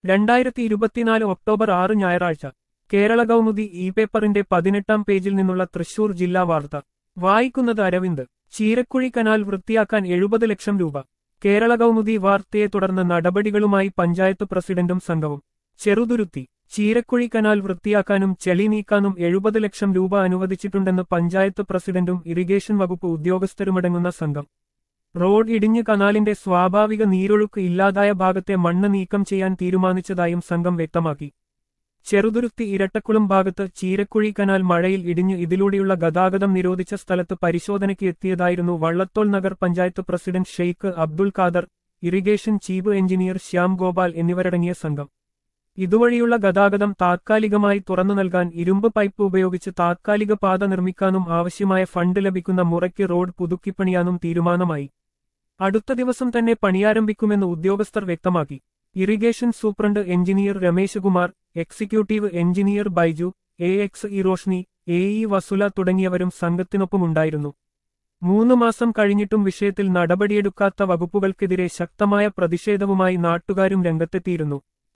രണ്ടായിരത്തി ഇരുപത്തിനാല് ഒക്ടോബർ ആറ് ഞായറാഴ്ച കേരള കൗമുദി ഇ പേപ്പറിന്റെ പതിനെട്ടാം പേജിൽ നിന്നുള്ള തൃശൂർ ജില്ലാ വാർത്ത വായിക്കുന്നത് അരവിന്ദ് ചീരക്കുഴി കനാൽ വൃത്തിയാക്കാൻ എഴുപത് ലക്ഷം രൂപ കേരള കൗമുദി വാർത്തയെ തുടർന്ന് നടപടികളുമായി പഞ്ചായത്ത് പ്രസിഡന്റും സംഘവും ചെറുതുരുത്തി ചീരക്കുഴി കനാൽ വൃത്തിയാക്കാനും ചെളി നീക്കാനും എഴുപത് ലക്ഷം രൂപ അനുവദിച്ചിട്ടുണ്ടെന്ന് പഞ്ചായത്ത് പ്രസിഡന്റും ഇറിഗേഷൻ വകുപ്പ് ഉദ്യോഗസ്ഥരുമടങ്ങുന്ന സംഘം റോഡ് ഇടിഞ്ഞ് കനാലിന്റെ സ്വാഭാവിക നീരൊഴുക്ക് ഇല്ലാതായ ഭാഗത്തെ മണ്ണ് നീക്കം ചെയ്യാൻ തീരുമാനിച്ചതായും സംഘം വ്യക്തമാക്കി ചെറുതുരുത്തി ഇരട്ടക്കുളം ഭാഗത്ത് ചീരക്കുഴി കനാൽ മഴയിൽ ഇടിഞ്ഞ് ഇതിലൂടെയുള്ള ഗതാഗതം നിരോധിച്ച സ്ഥലത്ത് പരിശോധനയ്ക്ക് എത്തിയതായിരുന്നു Vallathol Nagar panchayat president Sheikh Abdul Khader irrigation chief engineer Shyam Gopal എന്നിവരടങ്ങിയ സംഘം ഇതുവഴിയുള്ള ഗതാഗതം താത്കാലികമായി തുറന്നു നൽകാൻ ഇരുമ്പ് പൈപ്പ് ഉപയോഗിച്ച് താത്കാലിക പാത നിർമ്മിക്കാനും ആവശ്യമായ ഫണ്ട് ലഭിക്കുന്ന മുറയ്ക്ക് റോഡ് പുതുക്കിപ്പണിയാനും തീരുമാനമായി അടുത്ത ദിവസം തന്നെ പണിയാരംഭിക്കുമെന്ന് ഉദ്യോഗസ്ഥർ വ്യക്തമാക്കി irrigation superintendent engineer Ramesh Kumar executive engineer Baiju A X E Roshni A E Vasula തുടങ്ങിയവരും സംഘത്തിനൊപ്പമുണ്ടായിരുന്നു മൂന്ന് മാസം കഴിഞ്ഞിട്ടും വിഷയത്തിൽ നടപടിയെടുക്കാത്ത വകുപ്പുകൾക്കെതിരെ ശക്തമായ പ്രതിഷേധവുമായി നാട്ടുകാരും രംഗത്തെത്തിയിരുന്നു